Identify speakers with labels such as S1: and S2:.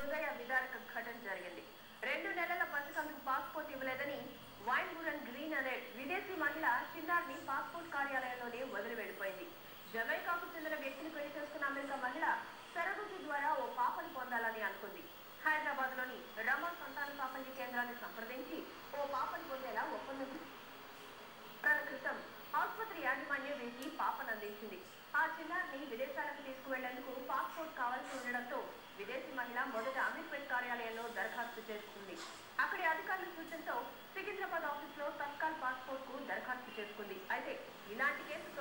S1: హృదయ విదారక ఘటన జరిగింది రెండు నెలల పథకంకు పాస్పోర్ట్ ఇవ్వలేదని వైన్ బురన్ గ్రీన్ అనే విదేశీ మహిళ చిన్నారిని పాస్పోర్ట్ కార్యాలయంలోనే వదిలి వెళ్ళిపోయింది జమైకాకు చెందిన వ్యక్తిని పెళ్లి చేసుకున్న అమెరికా మహిళ సరగుజు ద్వారా ఓ పాపని పొందాలని అనుకుంది హైదరాబాద్ లోని రమా సంతాన సాఫల్య కేంద్రాన్ని సంప్రదించి ఓ పాపని పొందేలా ఒప్పందం నెలల క్రితం ఆసుపత్రి యాజమాన్యం వీరికి పాపను అందించింది ఆ చిన్నారిని విదేశాలకు తీసుకువెళ్లేందుకు పాస్పోర్ట్ కావాల్సి ఉండడంతో విదేశీ మహిళ మొదట అమీర్పేట్ కార్యాలయంలో దరఖాస్తు చేసుకుంది అక్కడి అధికారుల సూచనతో సికింద్రాబాద్ ఆఫీస్ లో తత్కాల్ పాస్పోర్ట్ కు దరఖాస్తు చేసుకుంది అయితే ఇలాంటి కేసు